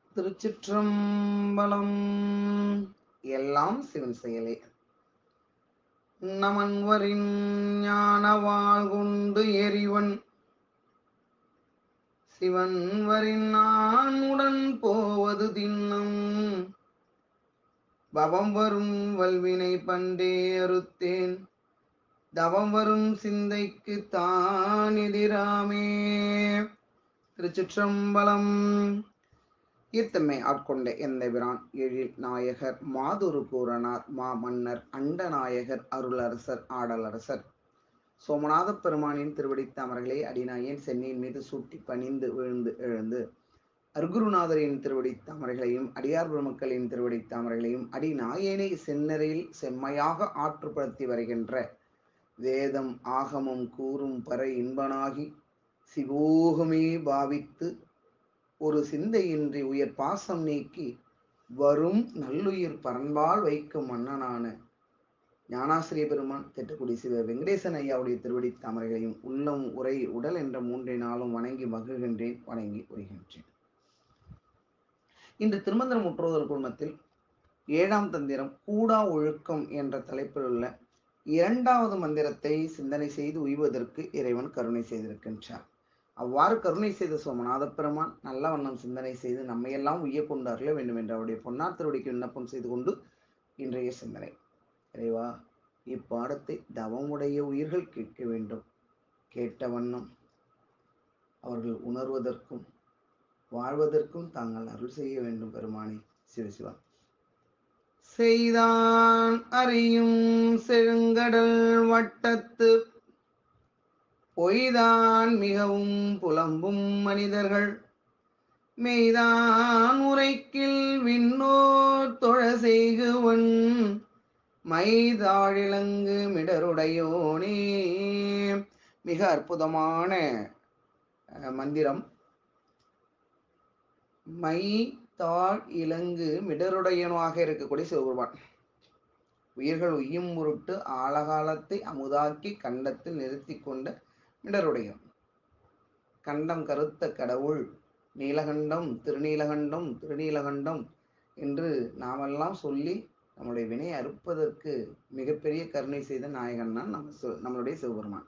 திருச்சிற்றம்பலம் எல்லாம் சிவன் செயலே நமன்வரின் ஞானவாள் கொண்டு எரிவன் சிவன் வரின் நான் உடன் போவது தின்னம் பவம் வரும் வல்வினை பண்டே அறுத்தேன் தவம் வரும் சிந்தைக்கு தான் எதிராமே திருச்சிற்றம்பலம் ஈர்த்தம்மை ஆட்கொண்ட எந்த பிரான் எழில் நாயகர் மாதுரு பூரணார் மா மன்னர் அண்ட நாயகர் அருளரசர் ஆடலரசர் சோமநாத பெருமானின் திருவடித்தாமர்களை அடிநாயன் சென்னையின் மீது சூட்டி பணிந்து விழுந்து எழுந்து அருகுருநாதரின் திருவடித்தாமரைகளையும் அடியார் பெருமக்களின் திருவடித்தாமரைகளையும் அடிநாயனை செந்நெறியில் செம்மையாக ஆற்றுப்படுத்தி வருகின்ற வேதம் ஆகமம் கூறும் பற இன்பனாகி சிவோகமே பாவித்து ஒரு சிந்தையின்றி உயர் பாசம் நீக்கி வரும் நல்லுயிர் பரன்பால் வைக்கும் மன்னனான ஞானாசிரிய பெருமான் திட்டக்குடி சிவ வெங்கடேசன் ஐயாவுடைய திருவடி தாமரைகளையும் உள்ளம் உரை உடல் என்ற மூன்றினாலும் வணங்கி மகிழ்கின்றேன் வணங்கி உரைகின்றேன் இன்று திருமந்திரம் முற்றுவதல் குழுமத்தில் ஏழாம் தந்திரம் கூடா ஒழுக்கம் என்ற தலைப்பில் உள்ள இரண்டாவது மந்திரத்தை சிந்தனை செய்து உய்வதற்கு இறைவன் கருணை செய்திருக்கின்றார் அவ்வாறு கருணை செய்த சோமநாத பெருமான் நல்ல வண்ணம் சிந்தனை செய்து நம்மையெல்லாம் உய்ய கொண்டு அருள வேண்டும் என்று அவருடைய பொன்னார் திருவடிக்கு விண்ணப்பம் செய்து கொண்டு இன்றைய சிந்தனை இறைவா இப்பாடத்தை தவமுடைய உயிர்கள் கேட்க வேண்டும் கேட்ட வண்ணம் அவர்கள் உணர்வதற்கும் வாழ்வதற்கும் தாங்கள் அருள் செய்ய வேண்டும் பெருமானே சிவசிவா செய்தான் அறியும் செழுங்கடல் வட்டத்து பொய்தான் மிகவும் புலம்பும் மனிதர்கள் மெய்தான் உரைக்கில் விண்ணோர் தொழ செய்குவன் மைதாழிலங்கு மிடருடையோனே மிக அற்புதமான அஹ், மந்திரம் மை தாழ் இலங்கு மிடருடையனாக இருக்கக்கூடிய சிவபெருமான் உயிர்கள் உய்யும் முருட்டு ஆழகாலத்தை அமுதாக்கி கண்டத்தில் நிறுத்தி கொண்ட மிடருடையன் கண்டம் கருத்த கடவுள் நீலகண்டம் திருநீலகண்டம் திருநீலகண்டம் என்று நாமெல்லாம் சொல்லி நம்முடைய வினை அறுப்பதற்கு மிகப்பெரிய கருணை செய்த நாயகன் தான் நம்ம சிவ- நம்மளுடைய சிவபெருமான்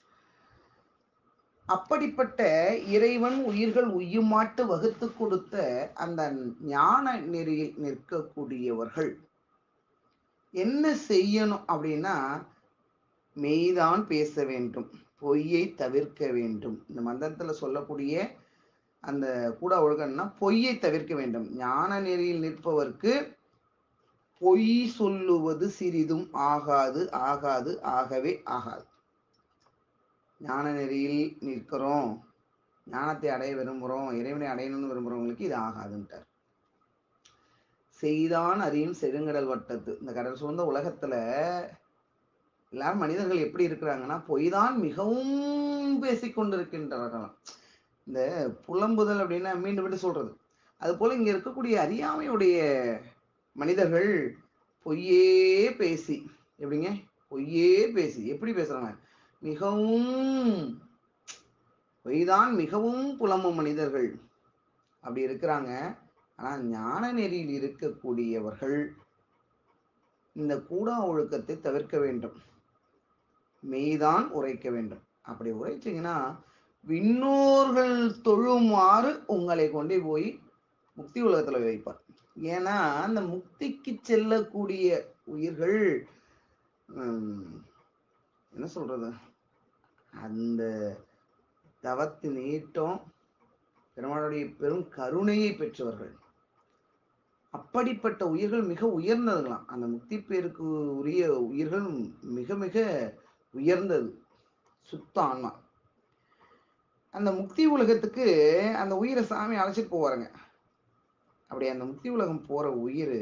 அப்படிப்பட்ட இறைவன் உயிர்கள் உய்யுமாட்டு வகுத்து கொடுத்த அந்த ஞான நெறியில் நிற்கக்கூடியவர்கள் என்ன செய்யணும் அப்படின்னா மெய்தான் பேச வேண்டும் பொய்யை தவிர்க்க வேண்டும் இந்த மந்திரத்துல சொல்லக்கூடிய அந்த கூட ஒழுக்கம்னா பொய்யை தவிர்க்க வேண்டும் ஞான நெறியில் நிற்பவர்க்கு பொய் சொல்லுவது சிறிதும் ஆகாது ஆகாது ஆகவே ஆகாது ஞான நெறியில் நிற்கிறோம் ஞானத்தை அடைய விரும்புகிறோம் இறைவனை அடையணும்னு விரும்புகிறவங்களுக்கு இது ஆகாதுன்ட்டார் செய்தான் அறியும் செழுங்கடல் வட்டத்து இந்த கடல் சூழ்ந்த உலகத்துல எல்லாரும் மனிதர்கள் எப்படி இருக்கிறாங்கன்னா பொய் தான் மிகவும் பேசிக்கொண்டிருக்கின்றார்களாம் இந்த புலம்புதல் அப்படின்னா மீண்டும் மீண்டும் சொல்றது அது போல இங்க இருக்கக்கூடிய அறியாமையுடைய மனிதர்கள் பொய்யே பேசி எப்படிங்க பொய்யே பேசி எப்படி பேசுறாங்க மிகவும் பொய்தான் மிகவும் புலம்பும் மனிதர்கள் அப்படி இருக்கிறாங்க ஆனா ஞான நெறியில் இருக்கக்கூடியவர்கள் இந்த கூடா ஒழுக்கத்தை தவிர்க்க வேண்டும் மெய்தான் உரைக்க வேண்டும் அப்படி உரைச்சீங்கன்னா விண்ணோர்கள் தொழுமாறு உங்களை கொண்டு போய் முக்தி உலகத்துல வைப்பார் ஏன்னா அந்த முக்திக்கு செல்லக்கூடிய உயிர்கள் ஹம், என்ன சொல்றது அந்த தவத்தின் ஈட்டம் பெருமாளுடைய பெரும் கருணையை பெற்றவர்கள் அப்படிப்பட்ட உயிர்கள் மிக உயர்ந்ததுங்களாம் அந்த முக்தி பேருக்கு உரிய உயிர்கள் மிக மிக உயர்ந்தது சுத்த ஆன்மா அந்த முக்தி உலகத்துக்கு அந்த உயிரை சாமி அழைச்சிட்டு போவாருங்க அப்படி அந்த முக்தி உலகம் போற உயிர்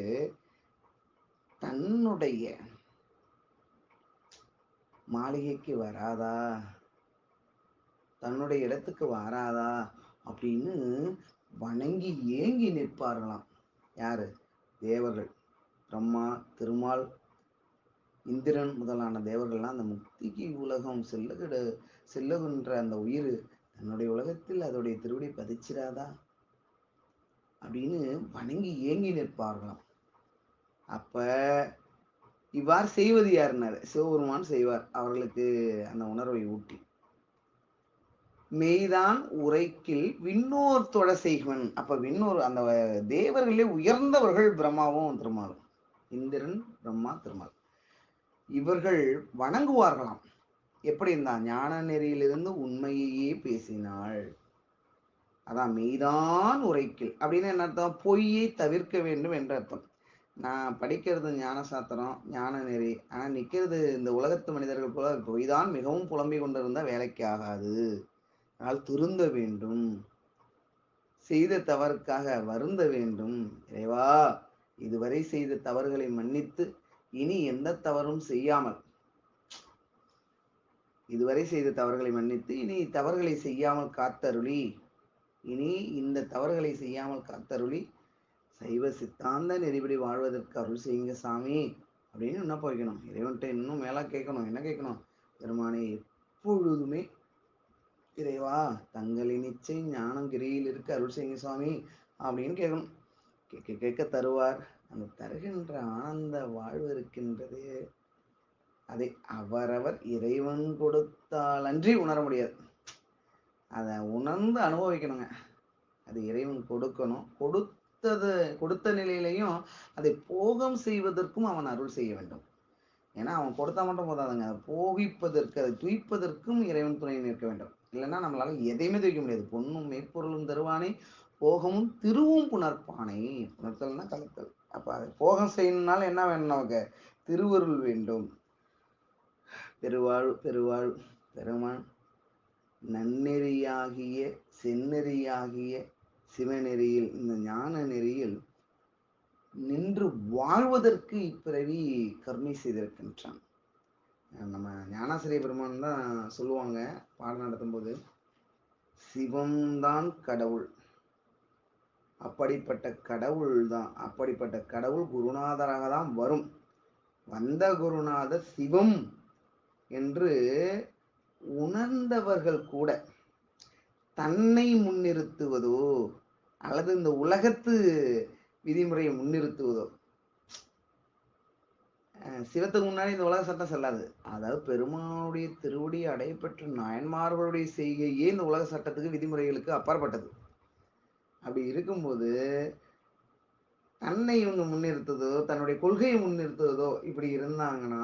தன்னுடைய மாளிகைக்கு வராதா தன்னுடைய இடத்துக்கு வராதா அப்படின்னு வணங்கி ஏங்கி நிற்பார்களாம் யாரு தேவர்கள் பிரம்மா திருமால் இந்திரன் முதலான தேவர்கள்லாம் அந்த முக்திக்கு உலகம் செல்லுகிட செல்லுகின்ற அந்த உயிர் தன்னுடைய உலகத்தில் அதோடைய திருவடி பதிச்சிராதா அப்படின்னு வணங்கி ஏங்கி நிற்பார்களாம் அப்ப இவ்வாறு செய்வது யாருன்னாரு சிவபெருமான் செய்வார் அவர்களுக்கு அந்த உணர்வை ஊட்டி மெய்தான் உரைக்கில் விண்ணோர் தொழ செய்வன் அப்ப விண்ணோர் அந்த தேவர்களே உயர்ந்தவர்கள் பிரம்மாவும் திருமாலும் இந்திரன் பிரம்மா திருமால் இவர்கள் வணங்குவார்களாம் எப்படி இருந்தா ஞான நெறியிலிருந்து உண்மையையே பேசினாள் அதான் மெய்தான் உரைக்கில் அப்படின்னு என்ன அர்த்தம் பொய்யை தவிர்க்க வேண்டும் என்ற அர்த்தம் நான் படிக்கிறது ஞான சாத்திரம் ஞான நெறி ஆனா நிக்கிறது இந்த உலகத்து மனிதர்கள் போல பொய்தான் மிகவும் புலம்பிக் கொண்டிருந்தா வேலைக்கு ஆகாது அதனால் திருந்த வேண்டும் செய்த தவறுக்காக வருந்த வேண்டும் இறைவா இதுவரை செய்த தவறுகளை மன்னித்து இனி எந்த தவறும் செய்யாமல் இதுவரை செய்த தவறுகளை மன்னித்து இனி தவறுகளை செய்யாமல் காத்தருளி இனி இந்த தவறுகளை செய்யாமல் காத்தருளி சைவ சித்தாந்த நெறிபடி வாழ்வதற்கு அருள் செய்யுங்க சாமி அப்படின்னு என்ன போய்க்கணும் இறைவன்கிட்ட இன்னும் மேலா கேட்கணும் என்ன கேட்கணும் பெருமானே எப்பொழுதுமே இறைவா தங்களின் நிச்சை ஞானம் கிரியில் இருக்க அருள் செய்யுங்க சுவாமி அப்படின்னு கேட்கணும் கேட்க கேட்க தருவார் அந்த தருகின்ற ஆனந்த வாழ்வு இருக்கின்றது அதை அவரவர் இறைவன் கொடுத்தால் அன்றி உணர முடியாது அதை உணர்ந்து அனுபவிக்கணுங்க அது இறைவன் கொடுக்கணும் கொடுத்தது கொடுத்த நிலையிலையும் அதை போகம் செய்வதற்கும் அவன் அருள் செய்ய வேண்டும் ஏன்னா அவன் கொடுத்தா மட்டும் போதாதுங்க அதை போகிப்பதற்கு அதை துய்ப்பதற்கும் இறைவன் துணை நிற்க வேண்டும் இல்லைன்னா நம்மளால எதையுமே துய்க்க முடியாது பொண்ணும் மெய்ப்பொருளும் தருவானே போகமும் திருவும் புணர்ப்பானை புணர்த்தல்னா கலத்தல் அப்ப அதை போகம் செய்யணும்னால என்ன வேணும் நமக்கு திருவருள் வேண்டும் பெருவாழ் பெருவாழ் பெருமான் நன்னெறியாகிய செந்நெறியாகிய சிவநெறியில் இந்த ஞான நெறியில் நின்று வாழ்வதற்கு இப்பிறவி கருணை செய்திருக்கின்றான் நம்ம ஞானாசிரிய பெருமான் தான் சொல்லுவாங்க பாடம் நடத்தும்போது சிவம்தான் கடவுள் அப்படிப்பட்ட கடவுள் தான் அப்படிப்பட்ட கடவுள் குருநாதராக தான் வரும் வந்த குருநாதர் சிவம் என்று உணர்ந்தவர்கள் கூட தன்னை முன்னிறுத்துவதோ அல்லது இந்த உலகத்து விதிமுறையை முன்னிறுத்துவதோ அஹ் சிவத்துக்கு முன்னாடி இந்த உலக சட்டம் செல்லாது அதாவது பெருமானுடைய திருவடி அடையப்பெற்ற நாயன்மார்களுடைய செய்கையே இந்த உலக சட்டத்துக்கு விதிமுறைகளுக்கு அப்பாற்பட்டது அப்படி இருக்கும்போது தன்னை இவங்க முன்னிறுத்துவதோ தன்னுடைய கொள்கையை முன்னிறுத்துவதோ இப்படி இருந்தாங்கன்னா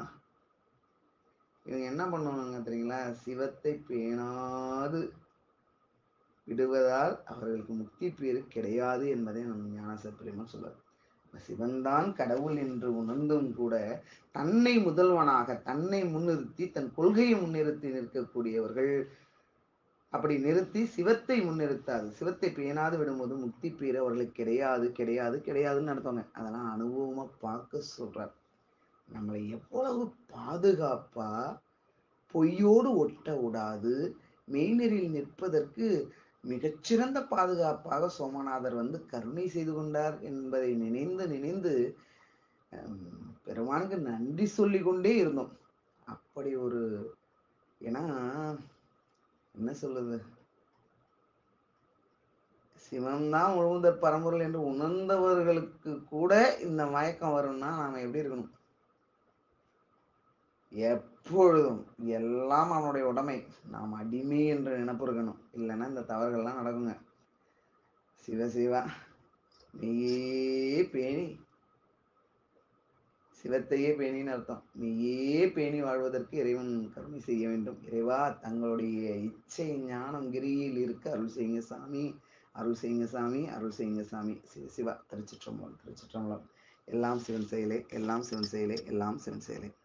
இவங்க என்ன பண்ணுவாங்க தெரியுங்களா சிவத்தை பேணாது விடுவதால் அவர்களுக்கு முக்தி பேறு கிடையாது என்பதை நம் ஞானச பெருமான் சொல்றார் சிவன்தான் கடவுள் என்று உணர்ந்தும் கூட தன்னை முதல்வனாக தன்னை முன்னிறுத்தி தன் கொள்கையை முன்னிறுத்தி நிற்கக்கூடியவர்கள் அப்படி நிறுத்தி சிவத்தை முன்னிறுத்தாது சிவத்தை பேணாது விடும்போது முக்தி பேறு அவர்களுக்கு கிடையாது கிடையாது கிடையாதுன்னு நடத்துவாங்க அதெல்லாம் அனுபவமா பார்க்க சொல்றார் நம்மளை எவ்வளவு பாதுகாப்பா பொய்யோடு ஒட்ட விடாது மெய்நெறியில் நிற்பதற்கு மிகச்சிறந்த பாதுகாப்பாக சோமநாதர் வந்து கருணை செய்து கொண்டார் என்பதை நினைந்து நினைந்து ஹம், பெருமானுக்கு நன்றி சொல்லிக் கொண்டே இருந்தோம் அப்படி ஒரு ஏன்னா என்ன சொல்லுது சிவம்தான் முழுமுதற் பரம்பொருள் என்று உணர்ந்தவர்களுக்கு கூட இந்த மயக்கம் வரும்னா நாம எப்படி இருக்கணும் எப்பொழுதும் எல்லாம் அவனுடைய உடைமை நாம் அடிமை என்ற நினைப்பு இருக்கணும் இல்லைன்னா இந்த தவறுகள்லாம் நடக்குங்க சிவ சிவா நீயே பேணி சிவத்தையே பேணின்னு அர்த்தம் நீயே பேணி வாழ்வதற்கு இறைவன் கருணை செய்ய வேண்டும் இறைவா தங்களுடைய இச்சை ஞானம் கிரியில் இருக்க அருள் செய்யுங்க சாமி அருள் செய்யுங்க சாமி அருள் செய்யுங்க சாமி சிவ சிவா திருச்சிற்றம்பலம் திருச்சிற்றம்பலம் எல்லாம் சிவன் செயலே எல்லாம் சிவன் செயலே எல்லாம் சிவன் செயலே